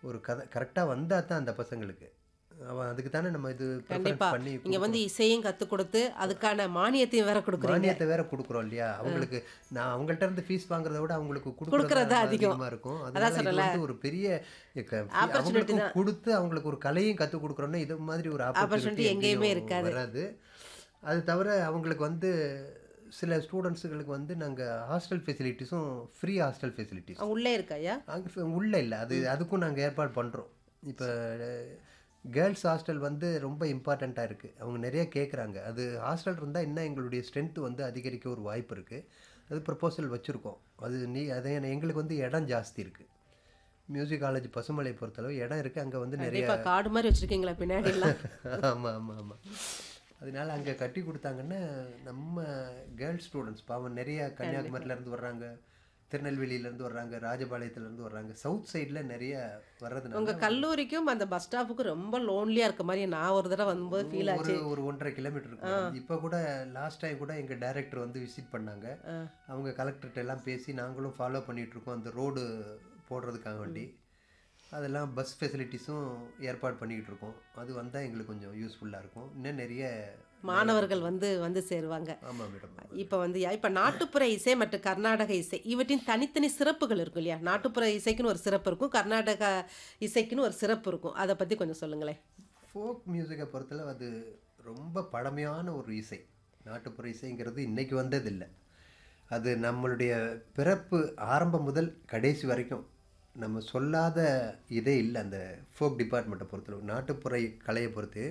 ஒரு கதை கரெக்டாக வந்தால் தான் அந்த பசங்களுக்கு அவன் அதுக்கு தானே நம்ம இது preference கண்டிப்பா பண்ணி இங்க வந்து இசையும் கத்து கொடுத்து அதுக்கான மானியத்தையும் வேற கொடுக்குறீங்க மானியத்தை வேற கொடுக்குறோம் இல்லையா அவங்களுக்கு நான் அவங்கள்ட்ட இருந்து ஃபீஸ் வாங்குறத விட அவங்களுக்கு கொடுக்கறது கொடுக்கறது அதிகம். அதிகமா இருக்கும் அதான் அதனால இது சொல்லல. வந்து ஒரு பெரிய க- Opportunity அவங்களுக்கும் தான். கொடுத்து அவங்களுக்கு ஒரு கலையும் கத்து கொடுக்குறோம்னா இது மாதிரி ஒரு Opportunity ஆப்பர்ச்சுனிட்டி எங்கேயுமே எங்கேயுமே இருக்காது. வராது அது தவிர அவங்களுக்கு வந்து சில ஸ்டூடெண்ட்ஸுங்களுக்கு வந்து நாங்கள் ஹாஸ்டல் ஃபெசிலிட்டிஸும் ஃப்ரீ ஹாஸ்டல் ஃபெசிலிட்டிஸ் அஹ் உள்ளே இருக்கா ஐயா அங்கே உள்ள இல்லை அது அதுக்கும் நாங்கள் ஏற்பாடு பண்ணுறோம் இப்போ கேர்ள்ஸ் ஹாஸ்டல் வந்து ரொம்ப இம்பார்ட்டண்ட்டாக இருக்குது அவங்க நிறைய கேட்குறாங்க அது ஹாஸ்டல் இருந்தால் இன்னும் எங்களுடைய ஸ்ட்ரென்த் வந்து அதிகரிக்க ஒரு வாய்ப்பு இருக்குது அது ப்ரப்போசல் வச்சுருக்கோம் அது நீ அதே எங்களுக்கு வந்து இடம் ஜாஸ்தி இருக்குது மியூசிக் காலேஜ் பசுமலை பொறுத்தளவு இடம் இருக்குது அங்கே வந்து நிறைய கண்டிப்பா காடு மாதிரி வச்சிருக்கீங்களா பின்னாடி எல்லாம் ஆமாம் ஆமாம் ஆமாம் அதனால அங்கே கட்டி கொடுத்தாங்கன்னா நம்ம கேர்ள்ஸ் ஸ்டூடெண்ட்ஸ் பாவம் நிறைய கன்னியாகுமரியிலேருந்து வர்றாங்க திருநெல்வேலியிலேருந்து வர்றாங்க ராஜபாளையத்துலேருந்து வர்றாங்க சவுத் சைடில் நிறைய வர்றதுனால உங்க கல்லூரிக்கும் அந்த பஸ் ஸ்டாப்புக்கும் ரொம்ப லோன்லியா இருக்க மாதிரி நான் ஒரு தடவை வரும்போது ஃபீல் ஆச்சு ஒரு ஒரு ஒன்றரை கிலோமீட்டர் இருக்கும் இப்போ கூட லாஸ்ட் டைம் கூட எங்கள் டைரக்டர் வந்து விசிட் பண்ணாங்க அவங்க கலெக்டர்கிட்ட எல்லாம் பேசி நாங்களும் ஃபாலோ பண்ணிட்டு இருக்கோம் அந்த ரோடு போடுறதுக்காக வேண்டி அதெல்லாம் பஸ் ஃபெசிலிட்டிஸும் ஏற்பாடு பண்ணிக்கிட்டு இருக்கோம் அது வந்தால் எங்களுக்கு கொஞ்சம் யூஸ்ஃபுல்லாக இருக்கும் இன்னும் நிறைய மாணவர்கள் வந்து வந்து சேருவாங்க ஆமாம் மேடம் இப்போ வந்து இப்போ நாட்டுப்புற இசை மற்றும் கர்நாடக இசை இவற்றின் தனித்தனி சிறப்புகள் இருக்கும் இல்லையா நாட்டுப்புற இசைக்குன்னு ஒரு சிறப்பு இருக்கும் கர்நாடக இசைக்குன்னு ஒரு சிறப்பு இருக்கும் அதை பற்றி கொஞ்சம் சொல்லுங்களேன் ஃபோக் மியூசிக்கை பொறுத்தளவு அது ரொம்ப பழமையான ஒரு இசை நாட்டுப்புற இசைங்கிறது இன்னைக்கு வந்ததில்லை அது நம்மளுடைய பிறப்பு ஆரம்பம் முதல் கடைசி வரைக்கும் நம்ம சொல்லாத இதே இல்லை அந்த ஃபோக் டிபார்ட்மெண்ட்டை பொறுத்தளவு நாட்டுப்புற கலையை பொறுத்து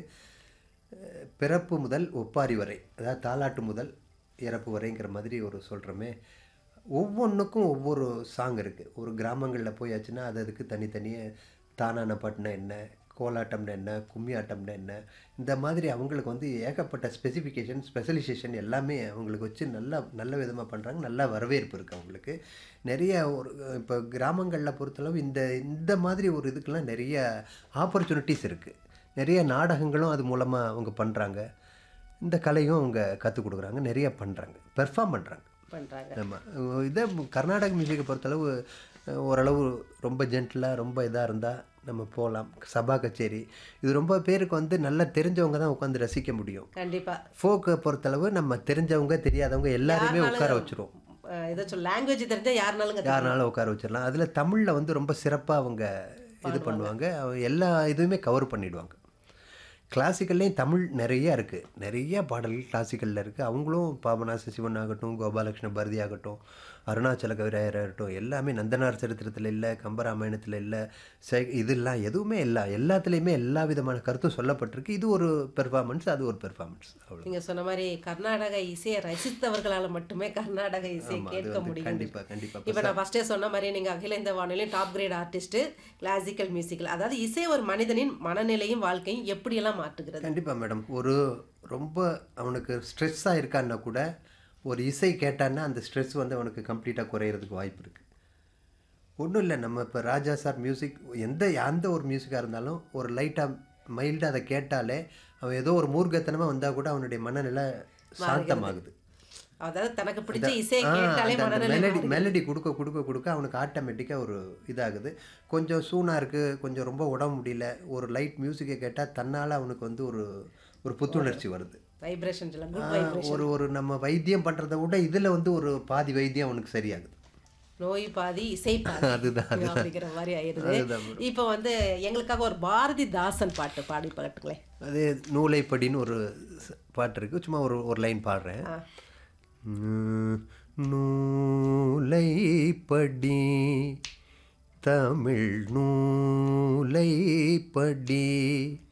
அஹ், பிறப்பு முதல் ஒப்பாரி வரை அதாவது தாலாட்டு முதல் இறப்பு வரைங்கிற மாதிரி ஒரு சொல்கிறோமே ஒவ்வொன்றுக்கும் ஒவ்வொரு சாங் இருக்குது ஒரு கிராமங்களில் போயாச்சுன்னா அது அதுக்கு தனித்தனியே தானான பாட்டுனா என்ன கோலாட்டம்னா என்ன கும்மி ஆட்டம்னா என்ன இந்த மாதிரி அவங்களுக்கு வந்து ஏகப்பட்ட ஸ்பெசிஃபிகேஷன் ஸ்பெஷலைசேஷன் எல்லாமே அவங்களுக்கு வச்சு நல்லா நல்ல விதமாக பண்ணுறாங்க நல்ல வரவேற்பு இருக்குது அவங்களுக்கு நிறைய ஒரு இப்போ கிராமங்களில் பொறுத்தளவு இந்த இந்த மாதிரி ஒரு இதுக்கெல்லாம் நிறைய ஆப்பர்ச்சுனிட்டிஸ் இருக்குது நிறைய நாடகங்களும் அது மூலமாக அவங்க பண்ணுறாங்க இந்த கலையும் அவங்க கற்றுக் கொடுக்குறாங்க நிறைய பண்ணுறாங்க பெர்ஃபார்ம் பண்ணுறாங்க பண்ணுறாங்க ஆமாம் இதே கர்நாடக மியூசிக்கை பொறுத்தளவு அஹ், ஓரளவு ரொம்ப ஜென்டிலாக ரொம்ப இதாக இருந்தால் நம்ம போகலாம் சபா கச்சேரி இது ரொம்ப பேருக்கு வந்து நல்லா தெரிஞ்சவங்க தான் உட்காந்து ரசிக்க முடியும் கண்டிப்பா ஃபோக்கை பொறுத்தளவு நம்ம தெரிஞ்சவங்க தெரியாதவங்க எல்லாரையுமே உட்கார வச்சிருவோம் அஹ் இதை சொல் லாங்குவேஜ் தெரிஞ்சா யாருனாலும் கத்துக்கலாம். யாருனாலும் உட்கார வச்சிடலாம் அதில் தமிழில் வந்து ரொம்ப சிறப்பாக அவங்க இது பண்ணுவாங்க அவங்க எல்லா இதுவுமே கவர் பண்ணிடுவாங்க கிளாசிக்கல்லையும் தமிழ் நிறைய இருக்குது நிறைய பாடல்கள் கிளாசிக்கலில் இருக்குது அவங்களும் பாபநாச சிவன் ஆகட்டும் கோபாலகிருஷ்ண பாரதி ஆகட்டும் அருணாச்சல கவிராயர் ஆகட்டும் எல்லாமே நந்தனார் சரித்திரத்தில் இல்லை கம்பராமாயணத்தில் இல்லை செ இதெல்லாம் எதுவுமே இல்லை எல்லாத்துலேயுமே எல்லா விதமான கருத்தும் சொல்லப்பட்டிருக்கு இது ஒரு பெர்ஃபார்மன்ஸ் அது ஒரு பெர்ஃபார்மன்ஸ் அவ்வளோ நீங்க சொன்ன மாதிரி கர்நாடக இசையை ரசித்தவர்களால மட்டுமே கர்நாடக இசையை ஆமா, அது கேட்க வந்து முடியும் கண்டிப்பா, கண்டிப்பா. இப்போ நான் ஃபர்ஸ்டே சொன்ன மாதிரி நீங்க அகில இந்த வானொலியும் top great artist classical musical அதாவது இசை ஒரு மனிதனின் மனநிலையும் வாழ்க்கையும் எப்படியெல்லாம் மாற்றுகிறது கண்டிப்பாக மேடம் ஒரு ரொம்ப அவனுக்கு ஸ்ட்ரெஸ்ஸாக இருக்கான்னா கூட ஒரு இசை கேட்டான்னா அந்த ஸ்ட்ரெஸ் வந்து அவனுக்கு கம்ப்ளீட்டாக குறையிறதுக்கு வாய்ப்பு இருக்குது ஒன்றும் இல்லை நம்ம இப்போ ராஜா சார் மியூசிக் எந்த எந்த ஒரு மியூசிக்காக இருந்தாலும் ஒரு லைட்டாக மைல்டாக அதை கேட்டாலே அவன் ஏதோ ஒரு மூர்க்கத்தனமாக வந்தால் கூட அவனுடைய மனநிலை சாந்தமாகுது அதாவது தனக்கு பிடிச்ச இசையை கேட்டாலே மனநிலை மெலடி மெலடி கொடுக்க கொடுக்க கொடுக்க அவனுக்கு ஆட்டோமேட்டிக்காக ஒரு இதாகுது கொஞ்சம் சூனாக இருக்குது கொஞ்சம் ரொம்ப உடம்பு முடியல ஒரு லைட் மியூசிக்கை கேட்டால் தன்னால் அவனுக்கு வந்து ஒரு ஒரு புத்துணர்ச்சி வருது வைப்ரேஷன் குட் ஆ, வைப்ரேஷன் ஒரு ஒரு நம்ம வைத்தியம் பண்ணுறத விட இதில் வந்து ஒரு பாதி வைத்தியம் அவனுக்கு சரியாகுது நோய் பாதி இசை பாதி அதுதான், அதுதான். அப்படிங்கிற மாதிரி ஆயிடுது அதுதான் இப்போ வந்து எங்களுக்காக ஒரு பாரதிதாசன் பாட்டு பாடி பாட்டுங்களேன் அது நூலைப்படின்னு ஒரு ஸ்- பாட்டு இருக்குது சும்மா ஒரு ஒரு லைன் பாடுறேன் ஆ. ம், நூலைப்படி தமிழ் நூலைப்படி